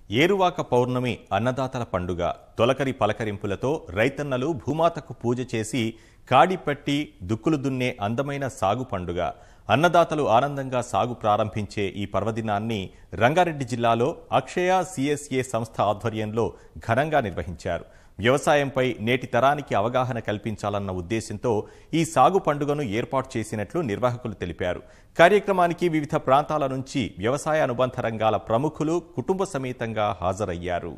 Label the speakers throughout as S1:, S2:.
S1: ఏరువాక పౌర్ణమి అన్నదాతల పండుగ తొలకరి పలకరింపులతో రైతన్నలు భూమాతకు పూజ చేసి కాడిపట్టి దుక్కులు దున్నే అందమైన సాగు పండుగ అన్నదాతలు ఆనందంగా సాగు ప్రారంభించే ఈ పర్వదినాన్ని రంగారెడ్డి జిల్లాలో అక్షయ సిఎస్ఏ సంస్థ ఆధ్వర్యంలో ఘనంగా నిర్వహించారు వ్యవసాయంపై నేటి తరానికి అవగాహన కల్పించాలన్న ఉద్దేశంతో ఈ సాగు పండుగను ఏర్పాటు చేసినట్లు నిర్వాహకులు తెలిపారు కార్యక్రమానికి వివిధ ప్రాంతాల నుంచి వ్యవసాయ అనుబంధ రంగాల ప్రముఖులు కుటుంబ సమేతంగా హాజరయ్యారు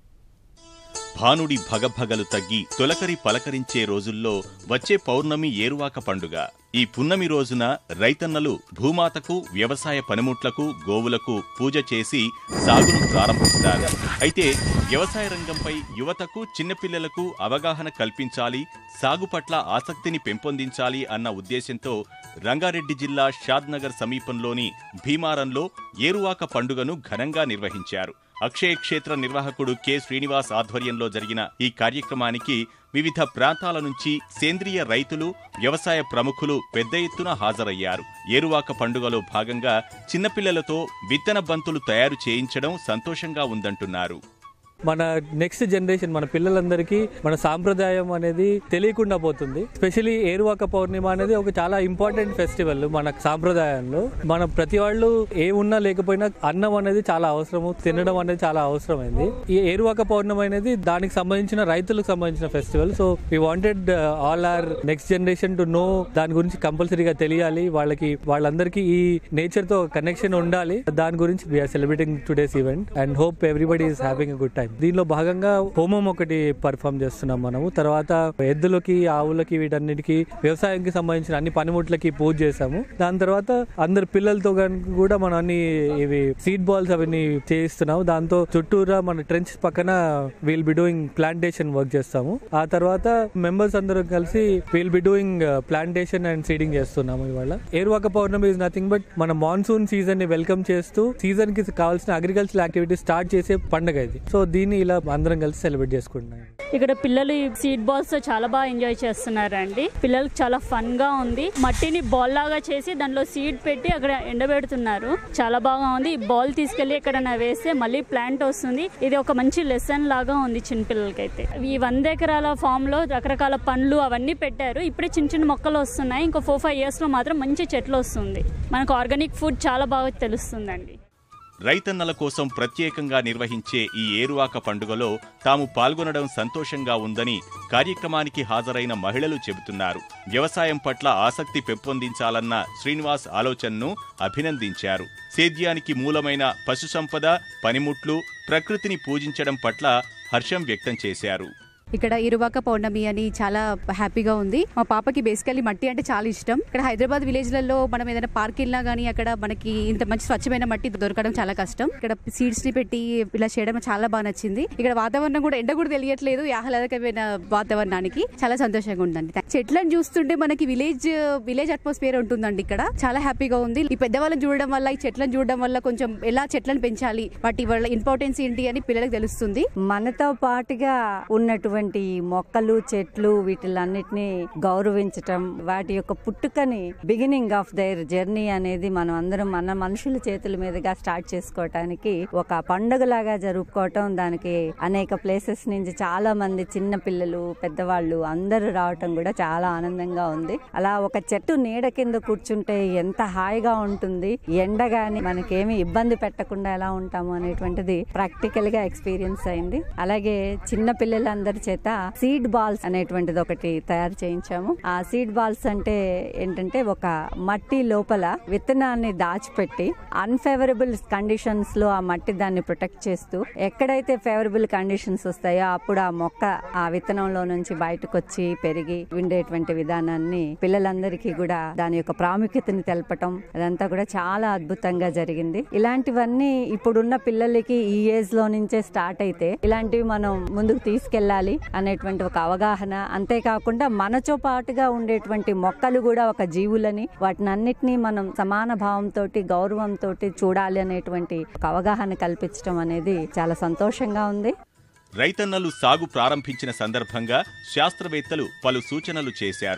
S1: భానుడి భగభగలు తగ్గి తొలకరి పలకరించే రోజుల్లో వచ్చే పౌర్ణమి ఏరువాక పండుగ ఈ పున్నమి రోజున రైతన్నలు భూమాతకు వ్యవసాయ పనిముట్లకు గోవులకు పూజ చేసి సాగును ప్రారంభిస్తారు అయితే వ్యవసాయ రంగంపై యువతకు చిన్నపిల్లలకు అవగాహన కల్పించాలి సాగు పట్ల ఆసక్తిని పెంపొందించాలి అన్న ఉద్దేశంతో రంగారెడ్డి జిల్లా షాద్నగర్ సమీపంలోని భీమారంలో ఏరువాక పండుగను ఘనంగా నిర్వహించారు అక్షయ క్షేత్ర నిర్వాహకుడు కె శ్రీనివాస్ ఆధ్వర్యంలో జరిగిన ఈ కార్యక్రమానికి వివిధ ప్రాంతాల నుంచి సేంద్రియ రైతులు వ్యవసాయ ప్రముఖులు పెద్ద ఎత్తున హాజరయ్యారు ఏరువాక పండుగలో భాగంగా చిన్నపిల్లలతో విత్తన బంతులు తయారు చేయించడం సంతోషంగా ఉందంటున్నారు
S2: మన నెక్స్ట్ జనరేషన్ మన పిల్లలందరికీ మన సాంప్రదాయం అనేది తెలియకుండా పోతుంది స్పెషలీ ఏరువాక పౌర్ణిమ అనేది ఒక చాలా ఇంపార్టెంట్ ఫెస్టివల్ మన సాంప్రదాయంలో మన ప్రతి వాళ్ళు ఏ ఉన్నా లేకపోయినా అన్నం అనేది చాలా అవసరము తినడం అనేది చాలా అవసరమైంది ఈ ఏరువాక పౌర్ణమి అనేది దానికి సంబంధించిన రైతులకు సంబంధించిన festival so we wanted all our next generation to know దాని గురించి కంపల్సరీగా తెలియాలి వాళ్ళకి వాళ్ళందరికీ ఈ నేచర్ తో కనెక్షన్ ఉండాలి దాని గురించి we're celebrating today's event and hope everybody is having good time దీనిలో భాగంగా హోమం ఒకటి పర్ఫామ్ చేస్తున్నాం మనము తర్వాత ఎద్దులకి ఆవులకి వీటన్నిటికి వ్యవసాయానికి సంబంధించిన అన్ని పనిముట్లకి పూజ చేసాము దాని తర్వాత అందరు పిల్లలతో గనుక కూడా మనం అన్ని ఇవి సీడ్ బాల్స్ అవన్నీ చేయిస్తున్నాము దాంతో చుట్టూరా మన ట్రెంచ్ పక్కన will be doing plantation work చేస్తాము ఆ తర్వాత మెంబర్స్ అందరూ కలిసి will be doing plantation and seeding చేస్తున్నాము ఇవాళ Eruvaka Pournami is nothing but మన మాన్సూన్ సీజన్ ని వెల్కమ్ చేస్తూ సీజన్ కి కావాల్సిన అగ్రికల్చర్ యాక్టివిటీ స్టార్ట్ చేసే పండుగ ఇది సో దీన్ని ఇలా అందరం కలిసి సెలబ్రేట్ చేసుకుంటున్నాం
S3: ఇక్కడ పిల్లలు ఈ సీడ్ బాల్స్ తో చాలా బాగా ఎంజాయ్ చేస్తున్నారండి పిల్లలకి చాలా ఫన్ గా ఉంది మట్టిని బాల్ లాగా చేసి దాంట్లో సీడ్ పెట్టి అక్కడ ఎండబెడుతున్నారు చాలా బాగా ఉంది ఈ బాల్ తీసుకెళ్లి ఎక్కడైనా వేస్తే మళ్ళీ ప్లాంట్ వస్తుంది ఇది ఒక మంచి లెసన్ లాగా ఉంది చిన్నపిల్లలకైతే ఈ వంద ఎకరాల ఫామ్ లో రకరకాల పండ్లు అవన్నీ పెట్టారు ఇప్పుడే చిన్న చిన్న మొక్కలు వస్తున్నాయి ఇంకో ఫోర్ ఫైవ్ ఇయర్స్ లో మాత్రం మంచి చెట్లు వస్తుంది మనకు ఆర్గానిక్ ఫుడ్ చాలా బాగా తెలుస్తుందండి
S1: రైతన్నల కోసం ప్రత్యేకంగా నిర్వహించే ఈ ఏరువాక పండుగలో తాము పాల్గొనడం సంతోషంగా ఉందని కార్యక్రమానికి హాజరైన మహిళలు చెబుతున్నారు వ్యవసాయం పట్ల ఆసక్తి పెంపొందించాలన్న శ్రీనివాస్ ఆలోచనను అభినందించారు సేద్యానికి మూలమైన పశుసంపద పనిముట్లు ప్రకృతిని పూజించడం పట్ల హర్షం వ్యక్తం చేశారు
S4: ఇక్కడ ఇరువాక పౌర్ణమి అని చాలా హ్యాపీగా ఉంది మా పాపకి బేసికల్లీ మట్టి అంటే చాలా ఇష్టం ఇక్కడ హైదరాబాద్ విలేజ్లలో మనం ఏదైనా పార్క్ వెళ్ళినా కానీ అక్కడ మనకి ఇంత మంచి స్వచ్ఛమైన మట్టి దొరకడం చాలా కష్టం ఇక్కడ సీడ్స్ ని పెట్టి ఇలా చేయడం చాలా బాగా నచ్చింది ఇక్కడ వాతావరణం కూడా ఎండ కూడా తెలియట్లేదు ఆహ్లాదకరమైన వాతావరణానికి చాలా సంతోషంగా ఉందండి చెట్లను చూస్తుంటే మనకి విలేజ్ విలేజ్ అట్మాస్ఫియర్ ఉంటుందండి ఇక్కడ చాలా హ్యాపీగా ఉంది ఈ పెద్దవాళ్ళని చూడడం వల్ల ఈ చెట్లను చూడడం వల్ల కొంచెం ఎలా చెట్లను పెంచాలి వాటి వల్ల ఇంపార్టెన్స్ ఏంటి అని పిల్లలకు తెలుస్తుంది
S5: మనతో పాటుగా ఉన్నటువంటి మొక్కలు చెట్లు వీటిలన్నిటిని గౌరవించటం వాటి యొక్క పుట్టుకని బిగినింగ్ ఆఫ్ దైర్ జర్నీ అనేది మనం అందరం మన మనుషుల చేతుల మీదుగా స్టార్ట్ చేసుకోవటానికి ఒక పండుగలాగా జరుపుకోవటం దానికి అనేక ప్లేసెస్ నుంచి చాలా మంది చిన్న పిల్లలు పెద్దవాళ్ళు అందరూ రావటం కూడా చాలా ఆనందంగా ఉంది అలా ఒక చెట్టు నీడ కింద కూర్చుంటే ఎంత హాయిగా ఉంటుంది ఎండ గాని మనకేమి ఇబ్బంది పెట్టకుండా ఎలా ఉంటాము అనేటువంటిది ప్రాక్టికల్ గా ఎక్స్పీరియన్స్ అయింది అలాగే చిన్న పిల్లలందరి చేత సీడ్ బాల్స్ అనేటువంటిది ఒకటి తయారు చేయించాము ఆ సీడ్ బాల్స్ అంటే ఏంటంటే ఒక మట్టి లోపల విత్తనాన్ని దాచిపెట్టి అన్ఫేవరబుల్ కండిషన్స్ లో ఆ మట్టి దాన్ని ప్రొటెక్ట్ చేస్తూ ఎక్కడైతే ఫేవరబుల్ కండిషన్స్ వస్తాయో అప్పుడు ఆ మొక్క ఆ విత్తనంలో నుంచి బయటకు వచ్చి పెరిగి ఉండేటువంటి విధానాన్ని పిల్లలందరికీ కూడా దాని యొక్క ప్రాముఖ్యతని తెలపటం అదంతా కూడా చాలా అద్భుతంగా జరిగింది ఇలాంటివన్నీ ఇప్పుడున్న పిల్లలకి ఈ ఏజ్ లో నుంచే స్టార్ట్ అయితే ఇలాంటివి మనం ముందుకు తీసుకెళ్ళాలి అనేటువంటి ఒక అవగాహన అంతేకాకుండా మనతో పాటుగా ఉండేటువంటి మొక్కలు కూడా ఒక జీవులని వాటిని అన్నిటినీ మనం సమాన భావంతో గౌరవంతో చూడాలి అనేటువంటి ఒక అవగాహన కల్పించడం అనేది చాలా సంతోషంగా ఉంది
S1: రైతన్నలు సాగు ప్రారంభించిన సందర్భంగా శాస్త్రవేత్తలు పలు సూచనలు చేశారు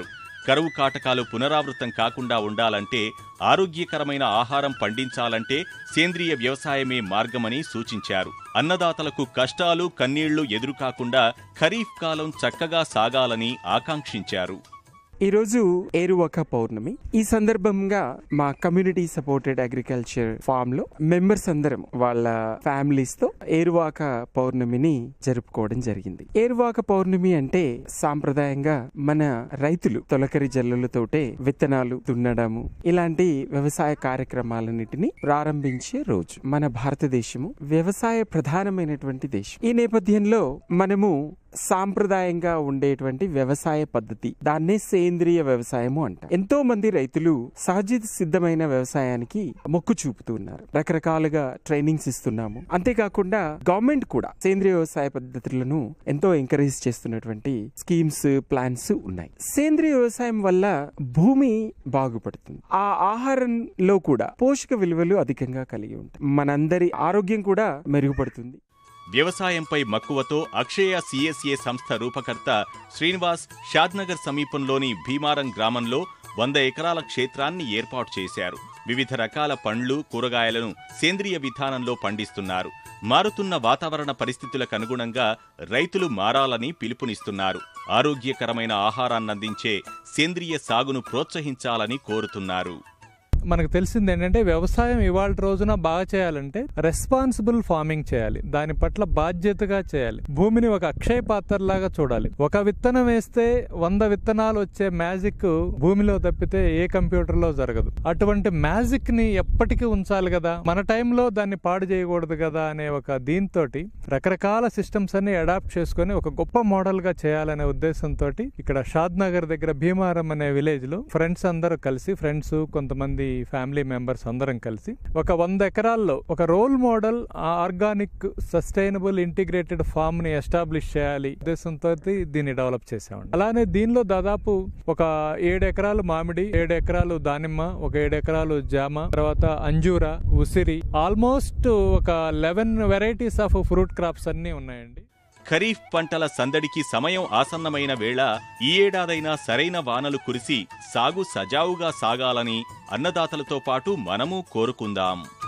S1: కరువు కాటకాలు పునరావృతం కాకుండా ఉండాలంటే ఆరోగ్యకరమైన ఆహారం పండించాలంటే సేంద్రియ వ్యవసాయమే మార్గమని సూచించారు అన్నదాతలకు కష్టాలు కన్నీళ్లు ఎదురుకాకుండా ఖరీఫ్ కాలం చక్కగా సాగాలని ఆకాంక్షించారు
S6: ఈరోజు ఏరువాక పౌర్ణమి ఈ సందర్భంగా మా కమ్యూనిటీ సపోర్టెడ్ అగ్రికల్చర్ ఫామ్ లో మెంబర్స్ అందరం వాళ్ళ ఫ్యామిలీస్ తో ఏరువాక పౌర్ణమిని జరుపుకోవడం జరిగింది ఏరువాక పౌర్ణమి అంటే సాంప్రదాయంగా మన రైతులు తొలకరి జల్లులతోటే విత్తనాలు దున్నడము ఇలాంటి వ్యవసాయ కార్యక్రమాలన్నిటిని ప్రారంభించే రోజు మన భారతదేశము వ్యవసాయ ప్రధానమైనటువంటి దేశం ఈ నేపథ్యంలో మనము సాంప్రదాయంగా ఉండేటువంటి వ్యవసాయ పద్ధతి దాన్నే సేంద్రియ వ్యవసాయము అంట ఎంతో మంది రైతులు సహజ సిద్ధమైన వ్యవసాయానికి మొక్కు చూపుతూ ఉన్నారు రకరకాలుగా ట్రైనింగ్స్ ఇస్తున్నాము అంతేకాకుండా గవర్నమెంట్ కూడా సేంద్రియ వ్యవసాయ పద్ధతులను ఎంతో ఎంకరేజ్ చేస్తున్నటువంటి స్కీమ్స్ ప్లాన్స్ ఉన్నాయి సేంద్రియ వ్యవసాయం వల్ల భూమి బాగుపడుతుంది ఆ ఆహారంలో కూడా పోషక విలువలు అధికంగా కలిగి ఉంటాయి మనందరి ఆరోగ్యం కూడా మెరుగుపడుతుంది
S1: వ్యవసాయంపై మక్కువతో అక్షయ సిఎస్ఏ సంస్థ రూపకర్త శ్రీనివాస్ షాద్నగర్ సమీపంలోని భీమారం గ్రామంలో వంద ఎకరాల క్షేత్రాన్ని ఏర్పాటు చేశారు వివిధ రకాల పండ్లు కూరగాయలను సేంద్రియ విధానంలో పండిస్తున్నారు మారుతున్న వాతావరణ పరిస్థితులకు అనుగుణంగా రైతులు మారాలని పిలుపునిస్తున్నారు ఆరోగ్యకరమైన ఆహారాన్నందించే సేంద్రియ సాగును ప్రోత్సహించాలని కోరుతున్నారు
S2: మనకు తెలిసింది ఏంటంటే వ్యవసాయం ఇవాళ రోజున బాగా చేయాలంటే రెస్పాన్సిబుల్ ఫార్మింగ్ చేయాలి దాని పట్ల బాధ్యతగా చేయాలి భూమిని ఒక అక్షయ పాత్ర లాగా చూడాలి ఒక విత్తనం వేస్తే వంద విత్తనాలు వచ్చే మ్యాజిక్ భూమిలో తప్పితే ఏ కంప్యూటర్ లో జరగదు అటువంటి మ్యాజిక్ ని ఎప్పటికీ ఉంచాలి కదా మన టైంలో దాన్ని పాడు చేయకూడదు కదా అనే ఒక దీంతో రకరకాల సిస్టమ్స్ అన్ని అడాప్ట్ చేసుకొని ఒక గొప్ప మోడల్ గా చేయాలనే ఉద్దేశంతో ఇక్కడ షాద్ నగర్ దగ్గర భీమారం అనే విలేజ్ లో ఫ్రెండ్స్ అందరూ కలిసి ఫ్రెండ్స్ కొంతమంది ఫ్యామిలీ మెంబర్స్ అందరం కలిసి ఒక వంద ఎకరాల్లో ఒక role model organic sustainable integrated farm ని ఎస్టాబ్లిష్ చేయాలి ఉద్దేశంతో దీన్ని డెవలప్ చేసామండి అలానే దీనిలో దాదాపు ఒక ఏడు ఎకరాలు మామిడి ఏడు ఎకరాలు దానిమ్మ ఒక ఏడు ఎకరాలు జామ తర్వాత అంజూర ఉసిరి ఆల్మోస్ట్ ఒక eleven varieties of fruit crops అన్ని ఉన్నాయండి
S1: ఖరీఫ్ పంటల సందడికి సమయం ఆసన్నమైన వేళ ఈ ఏడాదైనా సరైన వానలు కురిసి సాగు సజావుగా సాగాలని అన్నదాతలతో పాటు మనము కోరుకుందాం